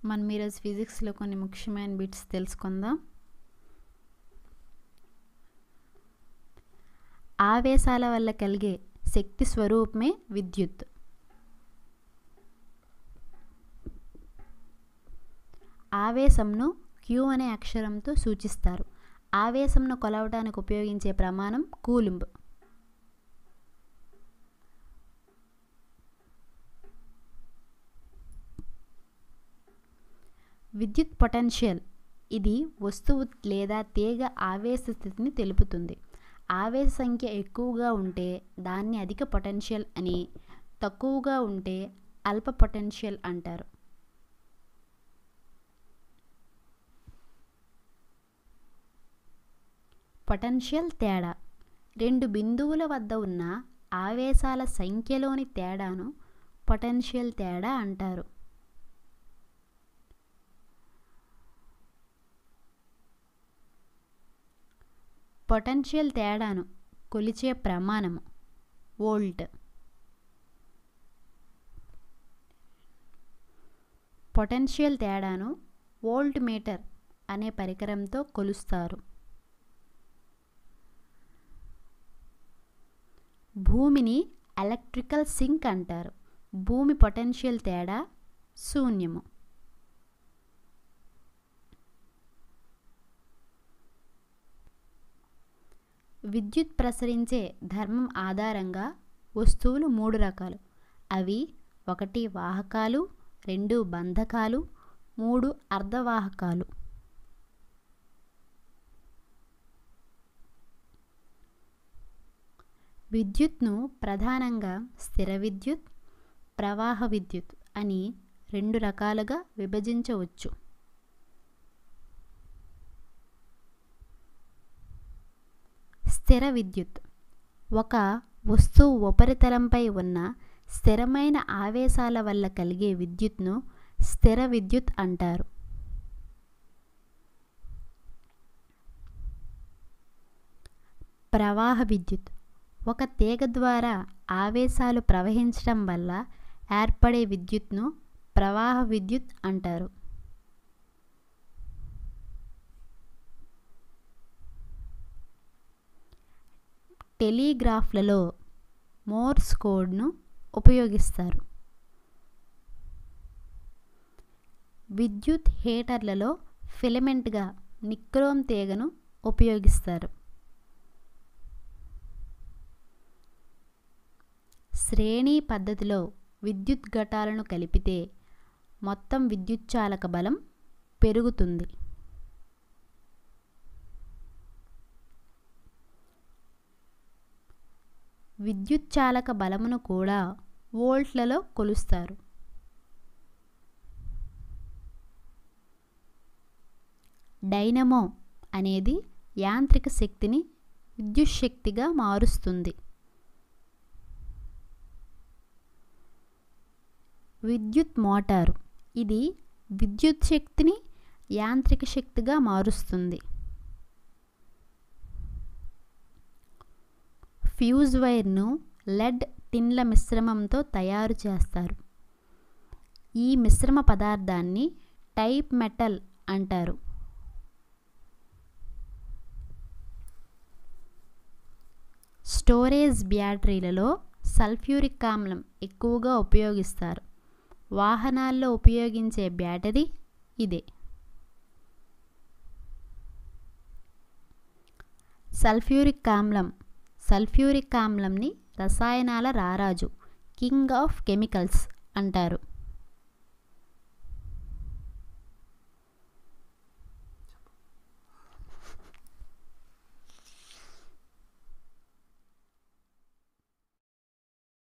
మనం ఈరోజు ఫిజిక్స్లో కొన్ని ముఖ్యమైన బిట్స్ తెలుసుకుందాం ఆవేశాల వల్ల కలిగే శక్తి స్వరూపమే విద్యుత్ ఆవేశంను క్యూ అనే అక్షరంతో సూచిస్తారు ఆవేశంను కొలవడానికి ఉపయోగించే ప్రమాణం కూలుంబ్ విద్యుత్ పొటెన్షియల్ ఇది వస్తువు లేదా తీగ ఆవేశ స్థితిని తెలుపుతుంది ఆవేశ సంఖ్య ఎక్కువగా ఉంటే దాన్ని అధిక పొటెన్షియల్ అని తక్కువగా ఉంటే అల్ప పొటెన్షియల్ అంటారు పొటెన్షియల్ తేడా రెండు బిందువుల వద్ద ఉన్న ఆవేశాల సంఖ్యలోని తేడాను పొటెన్షియల్ తేడా అంటారు పొటెన్షియల్ తేడాను కొలిచే ప్రమాణము వోల్ట్ పొటెన్షియల్ తేడాను వోల్ట్ మీటర్ అనే పరికరంతో కొలుస్తారు భూమిని ఎలక్ట్రికల్ సింక్ అంటారు భూమి పొటెన్షియల్ తేడా శూన్యము విద్యుత్ ప్రసరించే ధర్మం ఆధారంగా వస్తువులు మూడు రకాలు అవి ఒకటి వాహకాలు రెండు బంధకాలు మూడు అర్ధవాహకాలు విద్యుత్ను ప్రధానంగా స్థిర విద్యుత్ ప్రవాహ విద్యుత్ అని రెండు రకాలుగా విభజించవచ్చు స్థిర విద్యుత్ ఒక వస్తువు ఉపరితలంపై ఉన్న స్థిరమైన ఆవేశాల వల్ల కలిగే విద్యుత్ను స్థిర విద్యుత్ అంటారు ప్రవాహ విద్యుత్ ఒక తీగ ద్వారా ఆవేశాలు ప్రవహించడం వల్ల ఏర్పడే విద్యుత్ను ప్రవాహ విద్యుత్ అంటారు టెలిగ్రాఫ్లలో మోర్స్ కోడ్ను ఉపయోగిస్తారు విద్యుత్ హీటర్లలో ఫిలమెంట్గా నిక్రోమ్ తీగను ఉపయోగిస్తారు శ్రేణి పద్ధతిలో విద్యుత్ ఘటాలను కలిపితే మొత్తం విద్యుచ్చాలక బలం పెరుగుతుంది విద్యుచ్చాలక బలమును కూడా వోల్ట్లలో కొలుస్తారు డైనమో అనేది యాంత్రిక శక్తిని విద్యుత్ శక్తిగా మారుస్తుంది విద్యుత్ మోటారు ఇది విద్యుత్ శక్తిని యాంత్రిక శక్తిగా మారుస్తుంది ఫ్యూజ్ వైర్ను లెడ్ టిన్ల మిశ్రమంతో తయారు చేస్తారు ఈ మిశ్రమ పదార్థాన్ని టైప్ మెటల్ అంటారు స్టోరేజ్ బ్యాటరీలలో సల్ఫ్యూరిక్ ఆమ్లం ఎక్కువగా ఉపయోగిస్తారు వాహనాల్లో ఉపయోగించే బ్యాటరీ ఇదే సల్ఫ్యూరిక్ ఆమ్లం సల్ఫ్యూరిక్ ఆమ్లంని రసాయనాల రారాజు కింగ్ ఆఫ్ కెమికల్స్ అంటారు